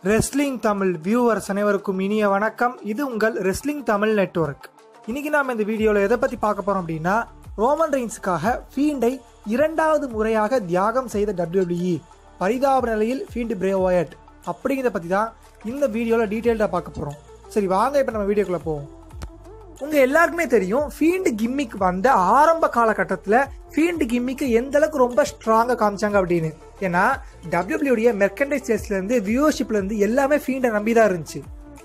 Wrestling Tamil viewers அனைவருக்கும் இனிய வணக்கம் இது உங்கள் ரெஸ்லிங் தமிழ் நெட்வொர்க் இன்னைக்கு நாம இந்த வீடியோவில் எதை பற்றி பார்க்க போறோம் அப்படின்னா ரோமன் ரெயின்ஸுக்காக ஃபீண்டை இரண்டாவது முறையாக தியாகம் செய்த WWE பரிதாப நிலையில் ஃபீண்ட் பிரேவோயட் அப்படிங்கிறத பற்றி தான் இந்த வீடியோவில் டீட்டெயில்டாக பார்க்க போகிறோம் சரி வாங்க இப்போ நம்ம வீடியோக்குள்ளே போவோம் உங்க எல்லாருக்குமே தெரியும் ஃபீல்டு கிம்மிக் வந்த ஆரம்ப காலகட்டத்தில் ஃபீல்டு கிம்மிக்கு எந்த அளவுக்கு ரொம்ப ஸ்ட்ராங்கா காமிச்சாங்க அப்படின்னு ஏன்னா டபிள்யூபிள்யூடைய மெர்கண்டைஸ் சேல்ஸ்ல இருந்து வியூவர்ஷிப்ல இருந்து எல்லாமே ஃபீண்டை நம்பி தான் இருந்துச்சு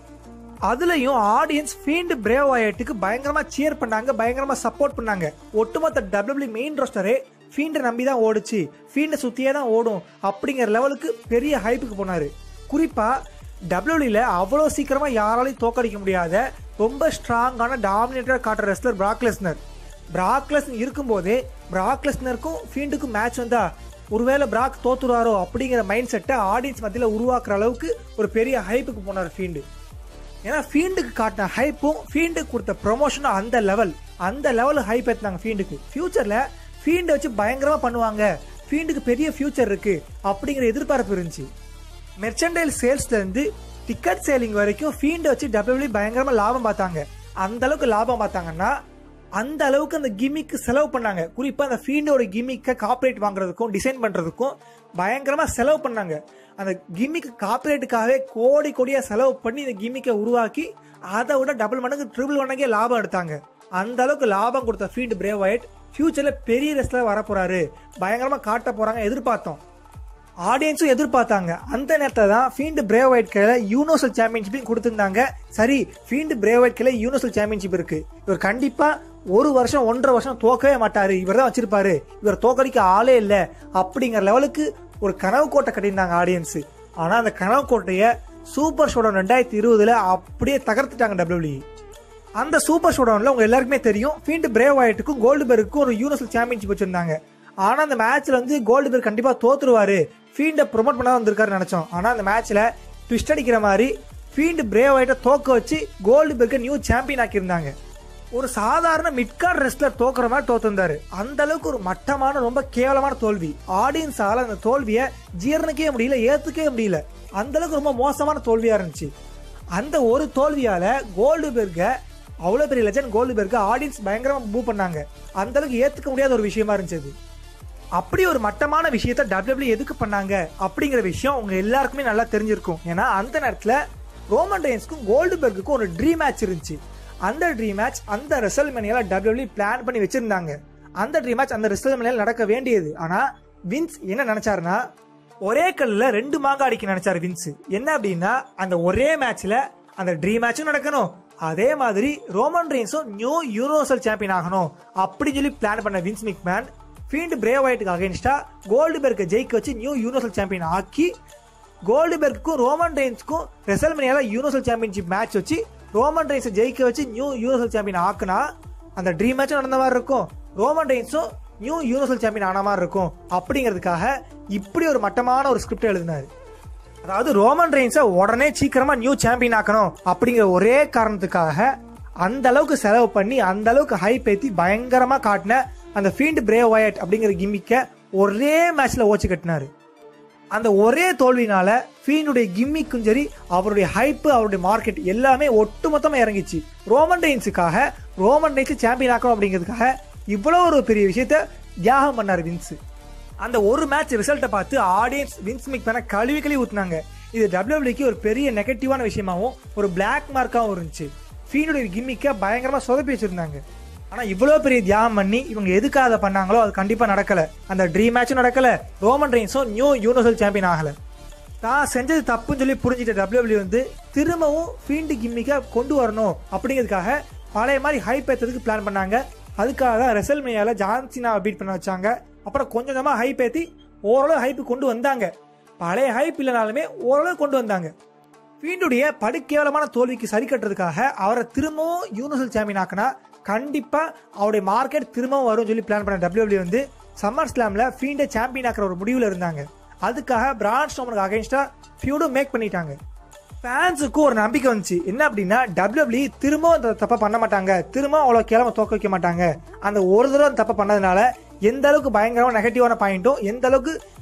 அதுலயும் ஆடியன்ஸ் ஃபீல்டு பிரேவ் ஆயட்டுக்கு பயங்கரமா சியர் பண்ணாங்க பயங்கரமா சப்போர்ட் பண்ணாங்க ஒட்டுமொத்த டபிள்யூபிள்யூ மெயின் ரோஸ்டரே ஃபீண்டை நம்பி தான் ஓடுச்சு ஃபீண்டை சுத்தியே தான் ஓடும் அப்படிங்கிற லெவலுக்கு பெரிய ஹைப்புக்கு போனாரு குறிப்பா டபிள்யூல அவ்வளோ சீக்கிரமா யாராலையும் தோக்கடிக்க முடியாத ரொம்ப ஸ்ட்ராங்கான டாமினேட்டர் காட்டுற ரெஸ்லர் பிராக்லெஸ்னர் பிராக்லெஸ்னர் இருக்கும்போதே பிராக்லெஸ்னருக்கும் ஃபீண்டுக்கும் மேட்ச் வந்தா ஒருவேளை பிராக் தோத்துருவாரோ அப்படிங்கிற மைண்ட் செட்டை ஆடியன்ஸ் மத்தியில் உருவாக்குற அளவுக்கு ஒரு பெரிய ஹைப்புக்கு போனார் ஃபீண்டு ஏன்னா ஃபீல்டுக்கு காட்டின ஹைப்பும் ஃபீல்டுக்கு கொடுத்த ப்ரொமோஷனும் அந்த லெவல் அந்த லெவல் ஹைப் ஏற்றினாங்க ஃபீல்டுக்கு ஃபியூச்சரில் ஃபீல்டை வச்சு பயங்கரமாக பண்ணுவாங்க ஃபீல்டுக்கு பெரிய ஃபியூச்சர் இருக்கு அப்படிங்கிற எதிர்பார்ப்பு இருந்துச்சு மெர்ச்சன்டைல் சேல்ஸ்லேருந்து டிக்கெட் சேலிங் வரைக்கும் ஃபீல்டை வச்சு டபிள்யூ பயங்கரமாக லாபம் பார்த்தாங்க அந்த அளவுக்கு லாபம் பார்த்தாங்கன்னா அந்த அளவுக்கு அந்த கிம்மிக்கு செலவு பண்ணாங்க குறிப்பாக அந்த ஃபீல்டோட கிம்மிக்கை காப்பரேட் வாங்குறதுக்கும் டிசைன் பண்ணுறதுக்கும் பயங்கரமாக செலவு பண்ணாங்க அந்த கிம்மிக்கு காப்பரேட்டுக்காகவே கோடி கோடியாக செலவு பண்ணி இந்த கிம்மிக்கை உருவாக்கி அதை விட டபுள் மடங்கு ட்ரிபிள் மடங்கே லாபம் எடுத்தாங்க அந்த அளவுக்கு லாபம் கொடுத்த ஃபீல்டு பிரேவ் ஒயிட் ஃபியூச்சரில் பெரிய ரெஸ்லர் வர போறாரு பயங்கரமாக காட்ட போறாங்க எதிர்பார்த்தோம் ஆடியன்ஸும் எதிர்பார்த்தாங்க அந்த நேரத்தில் தான் ஃபீல்டு பிரேவ் ஒயிட் கையில் யூனிவர்சல் சாம்பியன்ஷிப்பையும் கொடுத்துருந்தாங்க சரி ஃபீல்டு பிரேவ் ஒயிட் கையில் யூனிவர்சல் சாம்பியன்ஷிப் இருக்கு இவர் கண்டிப்பாக ஒரு வருஷம் ஒன்றரை வருஷம் தோக்கவே மாட்டாரு இவர் தான் வச்சிருப்பாரு இவர் தோக்கடிக்க ஆளே இல்லை அப்படிங்கிற லெவலுக்கு ஒரு கனவு கோட்டை கட்டியிருந்தாங்க ஆடியன்ஸ் ஆனால் அந்த கனவு கோட்டையை சூப்பர் ஷோடவுன் ரெண்டாயிரத்தி இருபதுல அப்படியே தகர்த்துட்டாங்க டபிள்யூ அந்த சூப்பர் ஷோடவுன்ல உங்க எல்லாருக்குமே தெரியும் ஃபீல்டு பிரேவ் ஆயிட்டுக்கும் கோல்டு பெருக்கும் ஒரு யூனிவர்சல் சாம்பியன்ஷிப் வச்சிருந்தாங்க ஆனா அந்த மேட்ச்ல வந்து கோல்டு பெர் கண்டிப்பா தோத்துருவாரு ஃபீல்டை ப்ரொமோட் பண்ண வந்திருக்காரு நினைச்சோம் ஆனா அந்த மேட்ச்ல ட்விஸ்ட் அடிக்கிற மாதிரி ஃபீல்டு பிரேவ் ஆயிட்ட தோக்க வச்சு கோல்டு பெர்க்க நியூ சாம்பியன் ஆக்கியிருந்தாங்க ஒரு சாதாரண மிட்கார்ட் ரெஸ்லர் தோக்குற மாதிரி தோத்துருந்தாரு அந்த அளவுக்கு ஒரு மட்டமான ரொம்ப கேவலமான தோல்வி ஆடியன்ஸால அந்த தோல்வியை ஜீரணிக்கவே முடியல ஏத்துக்கவே முடியல அந்த அளவுக்கு ரொம்ப மோசமான தோல்வியா இருந்துச்சு அந்த ஒரு தோல்வியால கோல்டு பெர்க அவ்வளோ பெரிய லெஜண்ட் கோல்டு பெர்க ஆடியன்ஸ் பயங்கரமா மூவ் பண்ணாங்க அந்த அளவுக்கு ஏத்துக்க முடியாத ஒரு விஷயமா இருந்துச்சு அது. அப்படி ஒரு மட்டமான விஷயத்த டபிள்யூ எதுக்கு பண்ணாங்க அப்படிங்கிற விஷயம் உங்க எல்லாருக்குமே நல்லா தெரிஞ்சிருக்கும் ஏன்னா அந்த நேரத்துல ரோமன் ரெயின்ஸ்க்கும் கோல்டு பெர்க்குக்கும் ஒரு ட்ரீம் மேட்ச் இருந்துச்சு அந்த ட்ரீம் மேட்ச் அந்த ரெசல் மணியால டபிள்யூ பிளான் பண்ணி வச்சிருந்தாங்க அந்த ட்ரீம் மேட்ச் அந்த ரெசல் மணியால நடக்க வேண்டியது ஆனா வின்ஸ் என்ன நினைச்சாருன்னா ஒரே கல்லுல ரெண்டு மாங்காய் அடிக்க நினைச்சாரு வின்ஸ் என்ன அப்படின்னா அந்த ஒரே மேட்ச்ல அந்த ட்ரீம் மேட்சும் நடக்கணும் அதே மாதிரி ரோமன் ரெயின்ஸும் நியூ யூனிவர்சல் சாம்பியன் ஆகணும் அப்படின்னு சொல்லி பிளான் பண்ண வின்ஸ் மிக்மேன் ஃபீல்டு பிரேவ் ஒயிட்டுக்கு அகேன்ஸ்டா கோல்டு பெர்க்கை ஜெயிக்க வச்சு நியூ யூனிவர்சல் சாம்பியன் ஆக்கி கோல்டு பெர்க்கும் ரோமன் ரெயின்ஸ்க்கும் ரெசல்மனியால யூனிவர்சல் சாம்பியன்ஷிப் மேட்ச் வச்சு ரோமன் ரெயின்ஸை ஜெயிக்க வச்சு நியூ யூனிவர்சல் சாம்பியன் ஆக்குனா அந்த ட்ரீம் மேட்சும் நடந்த மாதிரி இருக்கும் ரோமன் ரெயின்ஸும் நியூ யூனிவர்சல் சாம்பியன் ஆன மாதிரி இருக்கும் அப்படிங்கிறதுக்காக இப்படி ஒரு மட்டமான ஒரு ஸ்கிரிப்ட் எழுதினாரு அதாவது ரோமன் ரெயின்ஸை உடனே சீக்கிரமா நியூ சாம்பியன் ஆக்கணும் அப்படிங்கிற ஒரே காரணத்துக்காக அந்த அளவுக்கு செலவு பண்ணி அந்த அளவுக்கு ஹைப் ஏத்தி பயங்கரமா காட்டின அந்த ஃபீல்டு பிரேவ் ஒயட் அப்படிங்கிற கிம்மிக்க ஒரே மேட்ச்ல ஓச்சு கட்டினாரு அந்த ஒரே தோல்வினால ஃபீனுடைய கிம்மிக்கும் சரி அவருடைய ஹைப்பு அவருடைய மார்க்கெட் எல்லாமே ஒட்டுமொத்தமா இறங்கிச்சு ரோமன் ரெயின்ஸுக்காக ரோமன் ரெயின்ஸ் சாம்பியன் ஆக்கணும் அப்படிங்கிறதுக்காக இவ்வளோ ஒரு பெரிய விஷயத்த தியாகம் பண்ணார் வின்ஸ் அந்த ஒரு மேட்ச் ரிசல்ட்டை பார்த்து ஆடியன்ஸ் வின்ஸ் மிக் பண்ண கழுவி கழுவி ஊத்துனாங்க இது டபிள்யூபிள்யூக்கு ஒரு பெரிய நெகட்டிவான விஷயமாவும் ஒரு பிளாக் மார்க்காகவும் இருந்துச்சு ஃபீனுடைய கிம்மிக்க பயங்கரமா சொதப்பி வச்சிருந்தாங்க ஆனா இவ்வளவு பெரிய தியாகம் பண்ணி இவங்க எதுக்காக அதை பண்ணாங்களோ அது கண்டிப்பா நடக்கல அந்த ட்ரீம் மேட்சும் நடக்கல ரோமன் ரெயின்ஸும் நியூ யூனிவர்சல் சாம்பியன் ஆகல தான் செஞ்சது தப்புன்னு சொல்லி புரிஞ்சிட்ட டபிள்யூபிள்யூ வந்து திரும்பவும் ஃபீல்டு கிம்மிக்க கொண்டு வரணும் அப்படிங்கிறதுக்காக பழைய மாதிரி ஹைப் ஏற்றதுக்கு பிளான் பண்ணாங்க அதுக்காக தான் ரெசல் மேயால ஜான்சினாவை பீட் பண்ண வச்சாங்க அப்புறம் கொஞ்சம் கொஞ்சமா ஹைப் ஏற்றி ஓரளவு ஹைப் கொண்டு வந்தாங்க பழைய ஹைப் இல்லைனாலுமே ஓரளவு கொண்டு வந்தாங்க ஃபீல்டுடைய படுகேவலமான தோல்விக்கு சரி கட்டுறதுக்காக அவரை திரும்பவும் யூனிவர்சல் சாம்பியன் ஆக்கினா கண்டிப்பா அவருடைய மார்க்கெட் திரும்பவும் வரும்னு சொல்லி பிளான் பண்ண டபிள்யூபிள்யூ வந்து சம்மர் ஸ்லாம்ல ஃபீண்டை சாம்பியன் ஆக்குற ஒரு முடிவில் இருந்தாங்க அதுக்காக பிராண்ட் ஸ்டோமனுக்கு அகைன்ஸ்டா ஃபியூடும் மேக் பண்ணிட்டாங்க ஃபேன்ஸுக்கும் ஒரு நம்பிக்கை வந்துச்சு என்ன அப்படின்னா டபிள்யூபிள்யூ திரும்பவும் அந்த தப்பை பண்ண மாட்டாங்க திரும்ப அவ்வளோ கிழமை தோக்க வைக்க மாட்டாங்க அந்த ஒரு தடவை அந்த தப்பை பண்ணதுனால எந்த அளவுக்கு பயங்கரமான நெகட்டிவான பாயிண்ட்டும் எந்த அளவுக்கு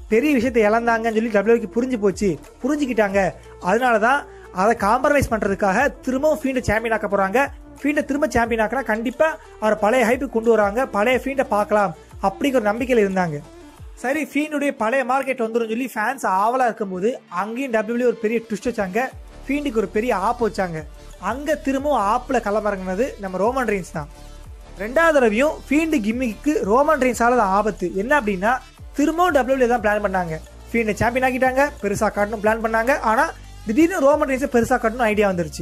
பெரிய விஷயத்தை இழந்தாங்கன்னு சொல்லி டபிள்யூக்கு புரிஞ்சு போச்சு புரிஞ்சுக்கிட்டாங்க அதனால தான் அதை காம்ப்ரமைஸ் பண்றதுக்காக திரும்பவும் ஃபீல்டை சாம்பியன் ஆக்க போறாங்க ஃபீல்டை திரும்ப சாம்பியன் ஆக்கினா கண்டிப்பா அவரை பழைய ஹைப்பு கொண்டு வராங்க பழைய ஃபீல்டை பார்க்கலாம் அப்படிங்கிற ஒரு நம்பிக்கையில் இருந்தாங்க சரி ஃபீண்டுடைய பழைய மார்க்கெட் வந்துடும் சொல்லி ஃபேன்ஸ் ஆவலா இருக்கும்போது அங்கேயும் டபிள்யூ ஒரு பெரிய ட்விஸ்ட் வச்சாங்க ஃபீண்டுக்கு ஒரு பெரிய ஆப் வச்சாங்க அங்க திரும்பவும் ஆப்ல களமிறங்கினது நம்ம ரோமன் ரெயின்ஸ் தான் ரெண்டாவது தடவையும் ஃபீல்டு கிம்மிக்கு ரோமன் ரெயின்ஸால தான் ஆபத்து என்ன அப்படின்னா திரும்பவும் டபிள்யூ தான் பிளான் பண்ணாங்க ஃபீல்டை சாம்பியன் ஆக்கிட்டாங்க பெருசா காட்டணும் பிளான் பண்ணாங்க ஆனா திடீர்னு ரோமன் ரெயின்ஸை பெருசா காட்டணும் ஐடியா வந்துருச்சு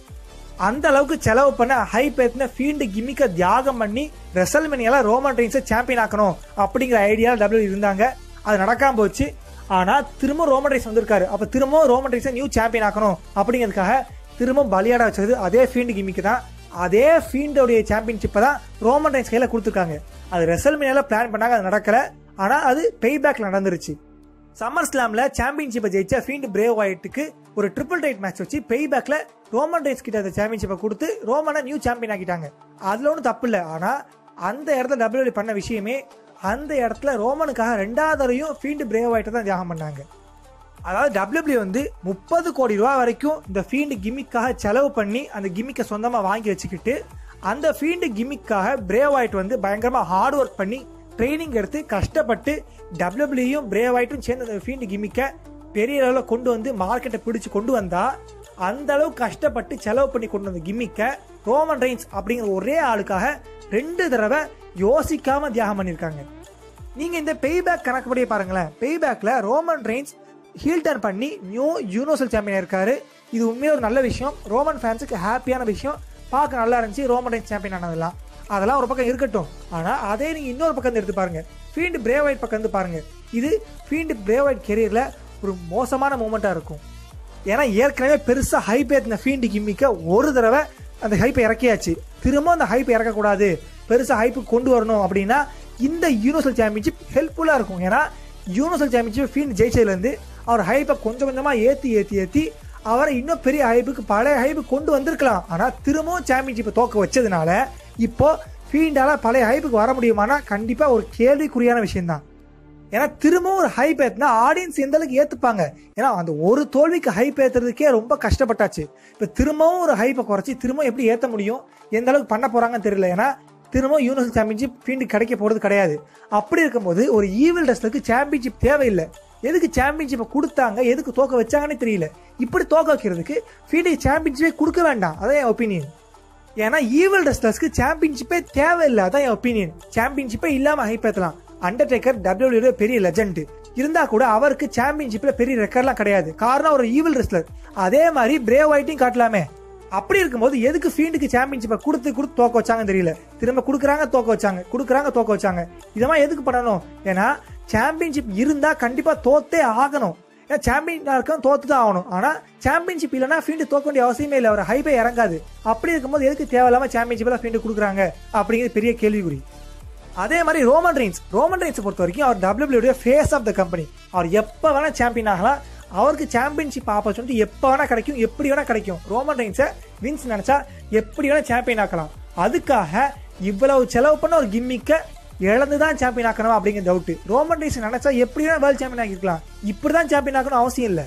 அந்த அளவுக்கு செலவு பண்ண ஹை பேத்தின ஃபீல்டு கிம்மிக்க தியாகம் பண்ணி ரெசல்மெனியால ரோமன் ரெயின்ஸை சாம்பியன் ஆக்கணும் அப்படிங்கிற ஐடியா டபிள்யூ இருந்தாங்க அது நடக்காம போச்சு ஆனா திரும்ப ரோமன் ரெயின்ஸ் வந்திருக்காரு அப்ப திரும்பவும் ரோமன் ரெயின்ஸை நியூ சாம்பியன் ஆக்கணும் அப்படிங்கிறதுக்காக திரும்ப பலியாட வச்சது அதே ஃபீல்டு கிம்மிக்கு தான் அதே ஃபீல்டோடைய சாம்பியன்ஷிப்பை தான் ரோமன் ரெயின்ஸ் கையில கொடுத்துருக்காங்க அது ரெசல்மெனியால பிளான் பண்ணாங்க அது நடக்கல ஆனா அது பேக்ல நடந்துருச்சு சம்மர் ஸ்லாம்ல சாம்பியன்ஷிப்பை ஜெயிச்ச ஃபீண்ட் பிரேவ் ஒயிட்டுக்கு ஒரு ட்ரிபிள் ரைட் மேட்ச் வச்சு பேக்ல ரோமன் ரைட்ஸ் கிட்ட அந்த சாம்பியன்ஷிப்பை கொடுத்து ரோமனை நியூ சாம்பியன் ஆக்கிட்டாங்க அதுல ஒன்றும் தப்பு இல்லை ஆனா அந்த இடத்துல டபிள்யூ பண்ண விஷயமே அந்த இடத்துல ரோமனுக்காக ரெண்டாவது தடவையும் ஃபீண்ட் பிரேவ் ஒயிட்டை தான் தியாகம் பண்ணாங்க அதாவது டபிள்யூபிள்யூ வந்து முப்பது கோடி ரூபா வரைக்கும் இந்த ஃபீல்டு கிம்மிக்காக செலவு பண்ணி அந்த கிம்மிக்கை சொந்தமாக வாங்கி வச்சுக்கிட்டு அந்த ஃபீல்டு கிம்மிக்காக பிரேவ் ஒயிட் வந்து பயங்கரமாக ஹார்ட் ஒர்க் பண்ணி ட்ரைனிங் எடுத்து கஷ்டப்பட்டு டபிள்யூபிள்யூயும் பிரேவ் ஒயிட்டும் சேர்ந்து அந்த ஃபீல்டு கிம்மிக்கை பெரிய அளவில் கொண்டு வந்து மார்க்கெட்டை பிடிச்சு கொண்டு வந்தா அந்த அளவு கஷ்டப்பட்டு செலவு பண்ணி கொண்டு வந்த கிம்மிக்கை ரோமன் ரெயின்ஸ் அப்படிங்கிற ஒரே ஆளுக்காக ரெண்டு தடவை யோசிக்காம தியாகம் பண்ணியிருக்காங்க நீங்க இந்த பேபேக் கணக்குப்படியே பாருங்களேன் பேபேக்ல ரோமன் ரெயின்ஸ் ஹீல் டர்ன் பண்ணி நியூ யூனிவர்சல் சாம்பியன் இருக்காரு இது உண்மையே ஒரு நல்ல விஷயம் ரோமன் ஃபேன்ஸுக்கு ஹாப்பியான விஷயம் பார்க்க நல்லா இருந்துச்சு ரோமன் ரெயின்ஸ் சாம்பியன் ஆனதெல்லாம் அதெல்லாம் ஒரு பக்கம் இருக்கட்டும் ஆனா அதே நீங்க இன்னொரு பக்கம் இருந்து எடுத்து பாருங்க ஃபீல்டு பிரேவைட் பக்கம் இருந்து பாருங்க இது ஃபீல்டு பிரேவைட் கெரியர்ல ஒரு மோசமான மூமெண்டா இருக்கும் ஏன்னா ஏற்கனவே பெருசா ஹைப் ஏத்தின ஃபீல்டு கிம்மிக்க ஒரு தடவை அந்த ஹைப்பை இறக்கியாச்சு திரும்ப அந்த ஹைப் இறக்கக்கூடாது பெருசா ஹைப்பு கொண்டு வரணும் அப்படின்னா இந்த யூனிவர்சல் சாம்பியன்ஷிப் ஹெல்ப்ஃபுல்லா இருக்கும் ஏன்னா யூனிவர்சல் சாம்பியன்ஷிப் ஃபீல்டு ஜெயிச்சதுலேருந்து அவர் ஹைப்பை கொஞ்சம் கொஞ்சமா ஏத்தி ஏத்தி ஏத்தி அவரை இன்னும் பெரிய ஹைப்புக்கு பழைய ஹைப்பு கொண்டு வந்திருக்கலாம் ஆனா திரும்பவும் சாம்பியன்ஷிப்பை தோக்க வச்சதுனால இப்போ ஃபீல்டால பழைய ஹைப்புக்கு வர முடியுமானா கண்டிப்பா ஒரு கேள்விக்குறியான விஷயம்தான் ஏன்னா திரும்பவும் ஒரு ஹைப் ஏத்துனா ஆடியன்ஸ் எந்த அளவுக்கு ஏத்துப்பாங்க ஏன்னா அந்த ஒரு தோல்விக்கு ஹைப் ஏத்துறதுக்கே ரொம்ப கஷ்டப்பட்டாச்சு இப்ப திரும்பவும் ஒரு ஹைப்பை குறைச்சி திரும்பவும் எப்படி ஏத்த முடியும் எந்த அளவுக்கு பண்ண போறாங்கன்னு தெரியல ஏன்னா திரும்பவும் யூனிவர்சல் சாம்பியன்ஷிப் ஃபீல்டு கிடைக்க போறது கிடையாது அப்படி இருக்கும்போது ஒரு ஈவில் டெஸ்ட்லுக்கு சாம்பியன்ஷிப் தேவையில்லை எதுக்கு சாம்பியன்ஷிப்பை கொடுத்தாங்க எதுக்கு தோக்க வச்சாங்கன்னு தெரியல இப்படி தோக்க வைக்கிறதுக்கு ஃபீல்டு சாம்பியன்ஷிப்பே கொடுக்க வேண்டாம் அதான் என் ஒப்பீனியன் ஏன்னா ஈவல் ரெஸ்லர்ஸ்க்கு சாம்பியன்ஷிப்பே தேவையில்லை அதான் என் ஒப்பீனியன் சாம்பியன்ஷிப்பே இல்லாம ஹைப் ஏத்தலாம் அண்டர்டேக்கர் டபிள்யூ பெரிய லெஜண்ட் இருந்தா கூட அவருக்கு சாம்பியன்ஷிப்ல பெரிய ரெக்கார்ட்லாம் கிடையாது காரணம் ஒரு ஈவில் ரெஸ்லர் அதே மாதிரி பிரேவ் ஒயிட்டையும் காட்டலாமே அப்படி இருக்கும்போது எதுக்கு ஃபீல்டுக்கு சாம்பியன்ஷிப்பை கொடுத்து கொடுத்து தோக்க வச்சாங்கன்னு தெரியல திரும்ப கொடுக்குறாங்க தோக்க வச்சாங்க கொடுக்குறாங்க தோக்க வச்சாங்க இதெல்லாம் எதுக்கு பண்ணணும் ஏன்னா சாம்பியன்ஷிப் இருந்தா கண்டிப்பா தோத்தே ஆகணும் ஏன்னா சாம்பியனா இருக்க தோத்து தான் ஆகணும் ஆனா சாம்பியன்ஷிப் இல்லைன்னா ஃபீல்டு தோக்க வேண்டிய அவசியமே இல்லை அவர் ஹைப்பே இறங்காது அப்படி இருக்கும்போது எதுக்கு தேவையில்லாம சாம்பியன்ஷிப்ல ஃபீல்டு கொடுக்குறாங்க அப்படிங்கிறது பெரிய கேள்விக்குறி அதே மாதிரி ரோமன் ரெயின்ஸ் ரோமன் ரெயின்ஸ் பொறுத்த வரைக்கும் அவர் டபிள்யூடைய ஃபேஸ் ஆஃப் த கம்பெனி அவர் எப்போ வேணா சாம்பியன் ஆகலாம் அவருக்கு சாம்பியன்ஷிப் ஆப்பர்ச்சுனிட்டி எப்போ வேணா கிடைக்கும் எப்படி வேணா கிடைக்கும் ரோமன் ரெயின்ஸை வின்ஸ் நினைச்சா எப்படி வேணா சாம்பியன் ஆக்கலாம் அதுக்காக இவ்வளவு செலவு பண்ண ஒரு கிம்மிக்க இழந்து தான் சாம்பியன் ஆக்கணும் அப்படிங்கிற டவுட் ரோமன் ரெயின்ஸ் நினைச்சா எப்படி வேணா வேர்ல்ட் சாம்பியன் ஆகிருக்கலாம் இப்படி தான் சாம்பியன் ஆக்கணும் அவசியம் இல்லை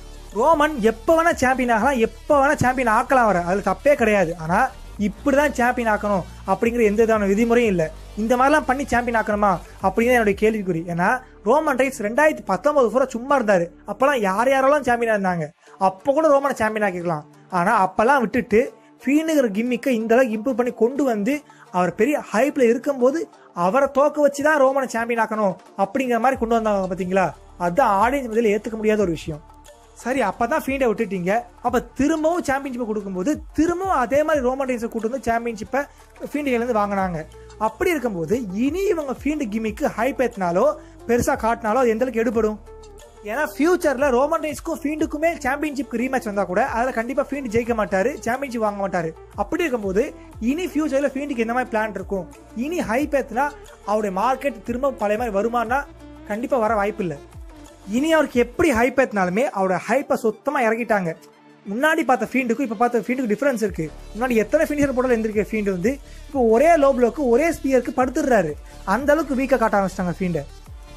ரோமன் எப்போ வேணா சாம்பியன் ஆகலாம் எப்போ வேணா சாம்பியன் ஆக்கலாம் வர அதுல தப்பே கிடையாது ஆனா இப்படிதான் சாம்பியன் ஆக்கணும் அப்படிங்கிற எந்த விதமான விதிமுறையும் இல்லை இந்த மாதிரிலாம் பண்ணி சாம்பியன் ஆக்கணுமா அப்படிங்கிறது என்னுடைய கேள்விக்குறி ஏன்னா ரோமன் ரைட்ஸ் ரெண்டாயிரத்தி பத்தொன்பது பூரா சும்மா இருந்தாரு அப்பெல்லாம் யார் யாரெல்லாம் சாம்பியனா இருந்தாங்க அப்போ கூட ரோமனை சாம்பியன் ஆக்கிக்கலாம் ஆனா அப்பெல்லாம் விட்டுட்டு ஃபீனுங்கிற கிம்மிக்கை இந்த அளவுக்கு இம்ப்ரூவ் பண்ணி கொண்டு வந்து அவர் பெரிய ஹைப்ல இருக்கும்போது அவரை தோக்க வச்சு தான் ரோமனை சாம்பியன் ஆக்கணும் அப்படிங்கிற மாதிரி கொண்டு வந்தாங்க பாத்தீங்களா அதுதான் ஆடியன்ஸ் மத்தியில் ஏத்துக்க முடியாத ஒரு விஷயம் சரி அப்பதான் ஃபீண்டை விட்டுட்டீங்க அப்ப திரும்பவும் சாம்பியன்ஷிப்பை கொடுக்கும்போது திரும்பவும் அதே மாதிரி ரோமன் ரெயின்ஸை கூட்டு வந்து சாம்பியன்ஷிப்பை ஃபீண்டுலேருந்து வாங்கினாங்க அப்படி இருக்கும்போது இனி இவங்க ஃபீல்டு கிமிக்கு ஹைப் ஏத்தினாலோ பெருசா காட்டினாலோ அது எந்த அளவுக்கு எடுபடும் ஏன்னா ஃபியூச்சர்ல ரோமன் ரெயின்ஸ்க்கும் ஃபீண்டுக்குமே சாம்பியன்ஷிப் ரீமேட்ச் வந்தா கூட அதுல கண்டிப்பா ஃபீல்டு ஜெயிக்க மாட்டாரு சாம்பியன்ஷிப் வாங்க மாட்டாரு அப்படி இருக்கும்போது இனி ஃபியூச்சர்ல ஃபீண்டுக்கு எந்த மாதிரி பிளான் இருக்கும் இனி ஹைப் ஏத்துனா அவருடைய மார்க்கெட் திரும்ப பழைய மாதிரி வருமானா கண்டிப்பா வர வாய்ப்பு இல்லை இனி அவருக்கு எப்படி ஹைப் ஏத்தினாலுமே அவரோட ஹைப்பை சுத்தமா இறக்கிட்டாங்க முன்னாடி பார்த்த ஃபீண்டுக்கும் இப்போ பார்த்த ஃபீண்டுக்கு டிஃபரன்ஸ் இருக்கு முன்னாடி எத்தனை ஃபினிஷர் போட்டாலும் எந்திரிக்க ஃபீண்டு வந்து இப்போ ஒரே லோ ப்ளோக்கு ஒரே ஸ்பியருக்கு படுத்துடுறாரு அந்த அளவுக்கு வீக்காக காட்ட ஆரம்பிச்சிட்டாங்க ஃபீண்டை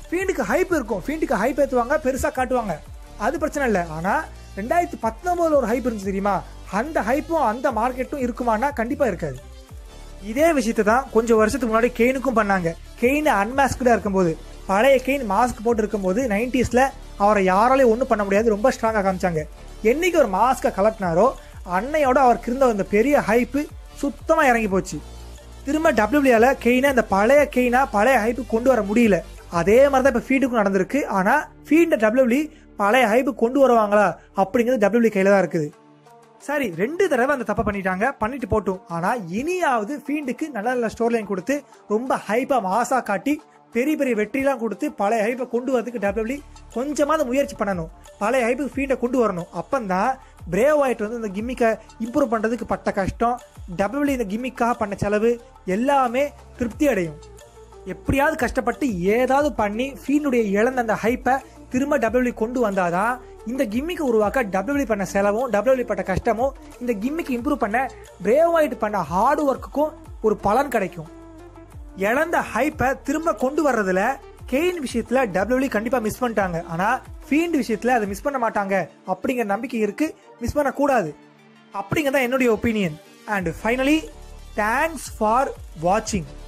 ஃபீண்டுக்கு ஹைப் இருக்கும் ஃபீண்டுக்கு ஹைப் ஏற்றுவாங்க பெருசாக காட்டுவாங்க அது பிரச்சனை இல்லை ஆனால் ரெண்டாயிரத்தி பத்தொம்போதில் ஒரு ஹைப் இருந்துச்சு தெரியுமா அந்த ஹைப்பும் அந்த மார்க்கெட்டும் இருக்குமானா கண்டிப்பாக இருக்காது இதே விஷயத்தை தான் கொஞ்சம் வருஷத்துக்கு முன்னாடி கெயினுக்கும் பண்ணாங்க கெயின் அன்மாஸ்கடாக இருக்கும்போது பழைய கெயின் மாஸ்க் போட்டு இருக்கும்போது நைன்டிஸில் அவரை யாராலையும் ஒன்றும் பண்ண முடியாது ரொம்ப ஸ்ட்ராங்காக காமிச்சாங்க என்னைக்கு ஒரு மாஸ்கை கலட்டினாரோ அன்னையோட அவருக்கு இருந்த அந்த பெரிய ஹைப்பு சுத்தமாக இறங்கி போச்சு திரும்ப டபிள்யூபிள்யூல கெயினை அந்த பழைய கெயினா பழைய ஹைப்பு கொண்டு வர முடியல அதே மாதிரி தான் இப்போ ஃபீண்டுக்கும் நடந்திருக்கு ஆனால் ஃபீண்டை டபிள்யூபிள்யூ பழைய ஹைப்பு கொண்டு வருவாங்களா அப்படிங்கிறது டபிள்யூபிள்யூ கையில் தான் இருக்குது சரி ரெண்டு தடவை அந்த தப்பை பண்ணிட்டாங்க பண்ணிட்டு போட்டும் ஆனா இனியாவது ஃபீண்டுக்கு நல்ல நல்ல ஸ்டோர் லைன் கொடுத்து ரொம்ப ஹைப்பா மாசா காட்டி பெரிய பெரிய வெற்றிலாம் கொடுத்து பழைய ஹைப்பை கொண்டு வரதுக்கு டபிள்யூ கொஞ்சமாவது முயற்சி பண்ணணும் பழைய ஹைப்புக்கு ஃபீண்டை கொண்டு வரணும் அப்பந்தான் பிரேவ் ஒயிட் வந்து இந்த கிம்மிக்கை இம்ப்ரூவ் பண்றதுக்கு பட்ட கஷ்டம் டபிள்யூ இந்த கிம்மிக்காக பண்ண செலவு எல்லாமே திருப்தி அடையும் எப்படியாவது கஷ்டப்பட்டு ஏதாவது பண்ணி ஃபீனுடைய இழந்த அந்த ஹைப்பை திரும்ப டபிள்யூ கொண்டு வந்தாதான் இந்த கிம்மிக்கு உருவாக்க டபிள்யூ பண்ண செலவும் டபிள்யூ பட்ட கஷ்டமும் இந்த கிம்மிக்கு இம்ப்ரூவ் பண்ண பிரேவ் ஒயிட் பண்ண ஹார்ட் ஒர்க்குக்கும் ஒரு பலன் கிடைக்கும் இழந்த ஹைப்பை திரும்ப கொண்டு வர்றதுல கெயின் விஷயத்துல டபிள்யூ கண்டிப்பா மிஸ் பண்ணிட்டாங்க ஆனா ஃபீல்டு விஷயத்துல அதை மிஸ் பண்ண மாட்டாங்க அப்படிங்கிற நம்பிக்கை இருக்கு மிஸ் பண்ண கூடாது அப்படிங்கிறதான் என்னுடைய opinion and finally thanks for வாட்சிங்